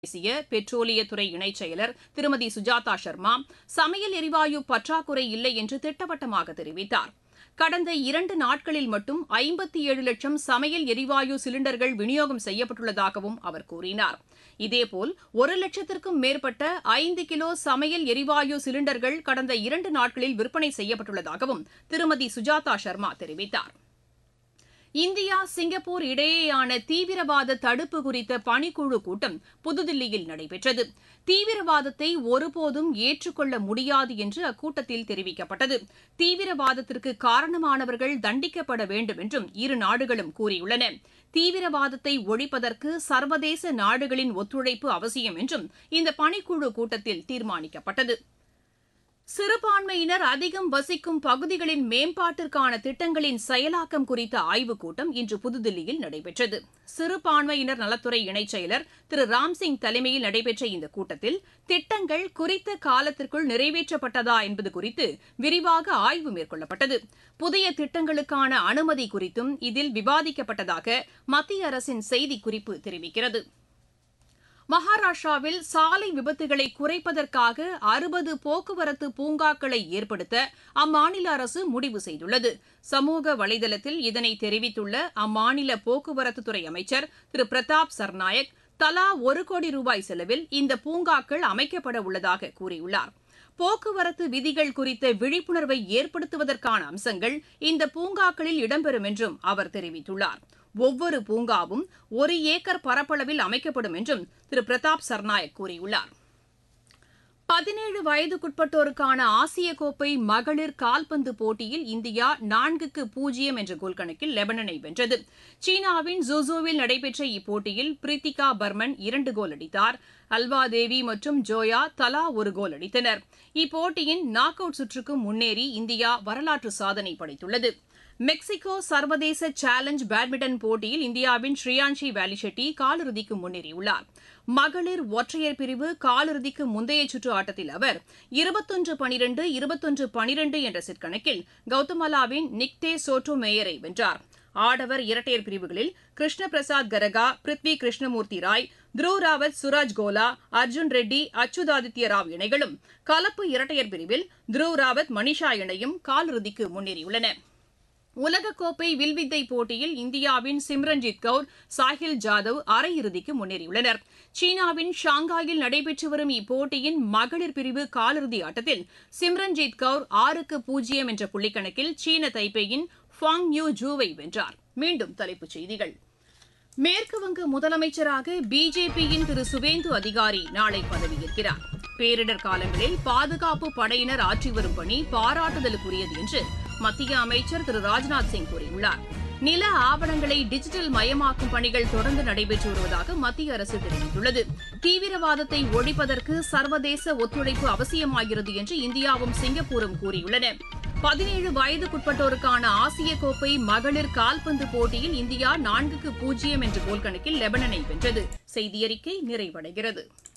பேசிய பெட்ரோலியத்துறை இணைச் செயலர் திருமதி சுஜாதா சர்மா சமையல் எரிவாயு பற்றாக்குறை இல்லை என்று திட்டவட்டமாக தெரிவித்தார் கடந்த இரண்டு நாட்களில் மட்டும் ஐம்பத்தி ஏழு லட்சம் சமையல் எரிவாயு சிலிண்டர்கள் விநியோகம் செய்யப்பட்டுள்ளதாகவும் அவர் கூறினார் இதேபோல் ஒரு லட்சத்திற்கும் மேற்பட்ட ஐந்து கிலோ சமையல் எரிவாயு சிலிண்டர்கள் கடந்த இரண்டு நாட்களில் விற்பனை செய்யப்பட்டுள்ளதாகவும் திருமதி சுஜாதா சர்மா தெரிவித்தார் இந்தியா சிங்கப்பூர் இடையேயான தீவிரவாத தடுப்பு குறித்த பணிக்குழு கூட்டம் புதுதில்லியில் நடைபெற்றது தீவிரவாதத்தை ஒருபோதும் ஏற்றுக்கொள்ள முடியாது என்று அக்கூட்டத்தில் தெரிவிக்கப்பட்டது தீவிரவாதத்திற்கு காரணமானவர்கள் தண்டிக்கப்பட வேண்டும் என்றும் இரு நாடுகளும் கூறியுள்ளன தீவிரவாதத்தை ஒழிப்பதற்கு சர்வதேச நாடுகளின் ஒத்துழைப்பு அவசியம் என்றும் இந்த பணிக்குழு கூட்டத்தில் தீர்மானிக்கப்பட்டது சிறுபான்மையினர் அதிகம் வசிக்கும் பகுதிகளின் மேம்பாட்டிற்கான திட்டங்களின் செயலாக்கம் குறித்த ஆய்வுக் கூட்டம் இன்று புதுதில்லியில் நடைபெற்றது சிறுபான்மையினர் நலத்துறை இணைச் செயலர் திரு ராம்சிங் தலைமையில் நடைபெற்ற இந்த கூட்டத்தில் திட்டங்கள் குறித்த காலத்திற்குள் நிறைவேற்றப்பட்டதா என்பது குறித்து விரிவாக ஆய்வு மேற்கொள்ளப்பட்டது புதிய திட்டங்களுக்கான அனுமதி குறித்தும் இதில் விவாதிக்கப்பட்டதாக மத்திய அரசின் செய்திக்குறிப்பு தெரிவிக்கிறது மகாராஷ்டிராவில் சாலை விபத்துகளை குறைப்பதற்காக அறுபது போக்குவரத்து பூங்காக்களை ஏற்படுத்த அம்மாநில அரசு முடிவு செய்துள்ளது சமூக வலைதளத்தில் இதனை தெரிவித்துள்ள அம்மாநில போக்குவரத்துத்துறை அமைச்சர் திரு பிரதாப் சர்நாயக் தலா ஒரு கோடி ரூபாய் செலவில் இந்த பூங்காக்கள் அமைக்கப்பட உள்ளதாக கூறியுள்ளார் போக்குவரத்து விதிகள் குறித்த விழிப்புணர்வை ஏற்படுத்துவதற்கான அம்சங்கள் இந்த பூங்காக்களில் இடம்பெறும் என்றும் அவர் தெரிவித்துள்ளார் ஒவ்வொரு பூங்காவும் ஒரு ஏக்கர் பரப்பளவில் அமைக்கப்படும் என்றும் திரு பிரதாப் சர்நாயக் கூறியுள்ளார் பதினேழு வயதுக்குட்பட்டோருக்கான ஆசிய கோப்பை மகளிர் கால்பந்து போட்டியில் இந்தியா நான்குக்கு பூஜ்ஜியம் என்ற கோல் கணக்கில் லெபனனை வென்றது சீனாவின் ஜூசூவில் நடைபெற்ற இப்போட்டியில் பிரித்திகா பர்மன் இரண்டு கோல் அடித்தார் அல்வா தேவி மற்றும் ஜோயா தலா ஒரு கோல் அடித்தனர் இப்போட்டியின் நாக் அவுட் சுற்றுக்கு முன்னேறி இந்தியா வரலாற்று சாதனை படைத்துள்ளது மெக்சிகோ சர்வதேச சேலஞ்ச் பேட்மிண்டன் போட்டியில் இந்தியாவின் ஸ்ரீயான்ஷி வேலிஷெட்டி காலிறுதிக்கு முன்னேறியுள்ளார் மகளிர் ஒற்றையர் பிரிவு காலிறுதிக்கு முந்தைய சுற்று ஆட்டத்தில் அவர் இருபத்தொன்று பனிரெண்டு இருபத்தொன்று பனிரெண்டு என்ற செட் கணக்கில் கௌதமலாவின் நிக்தே சோட்டோ மேயரை வென்றார் ஆடவர் இரட்டையர் பிரிவுகளில் கிருஷ்ண பிரசாத் கரகா பிருத்வி கிருஷ்ணமூர்த்தி ராய் துருவ் ராவத் சுராஜ் கோலா அர்ஜுன் ரெட்டி அச்சுதாதித்ய ராவ் இணைகளும் கலப்பு இரட்டையர் பிரிவில் துருவ் ராவத் மணிஷா இணையும் காலிறுதிக்கு முன்னேறியுள்ளன உலகக்கோப்பை வில்வித்தை போட்டியில் இந்தியாவின் சிம்ரன்ஜித் கவுர் சாஹில் ஜாதவ் அரையிறுதிக்கு முன்னேறியுள்ளனர் சீனாவின் ஷாங்காயில் நடைபெற்று வரும் இப்போட்டியின் மகளிர் பிரிவு காலிறுதி ஆட்டத்தில் சிம்ரன்ஜித் கவுர் ஆறுக்கு பூஜ்ஜியம் என்ற புள்ளிக்கணக்கில் சீன தைப்பேயின் ஃபாங் யூ ஜூவை வென்றார் மீண்டும் தலைப்புச் செய்திகள் மேற்குவங்க முதலமைச்சராக பிஜேபியின் திரு சுவேந்து அதிகாரி நாளை பதவியேற்கிறார் பேரிடர் காலங்களில் பாதுகாப்பு படையினர் ஆற்றி வரும் பணி பாராட்டுதலுக்குரியது என்று மத்திய அமைச்சர் திரு ராஜ்நாத் சிங் கூறியுள்ளார் நில ஆவணங்களை டிஜிட்டல் மயமாக்கும் பணிகள் தொடர்ந்து நடைபெற்று வருவதாக மத்திய அரசு தெரிவித்துள்ளது தீவிரவாதத்தை ஒழிப்பதற்கு சர்வதேச ஒத்துழைப்பு அவசியமாகிறது என்று இந்தியாவும் சிங்கப்பூரும் கூறியுள்ளன பதினேழு வயதுக்குட்பட்டோருக்கான ஆசிய கோப்பை மகளிர் கால்பந்து போட்டியில் இந்தியா நான்குக்கு பூஜ்ஜியம் என்ற கோல் கணக்கில் லெபனனை வென்றது செய்தியறிக்கை நிறைவடைகிறது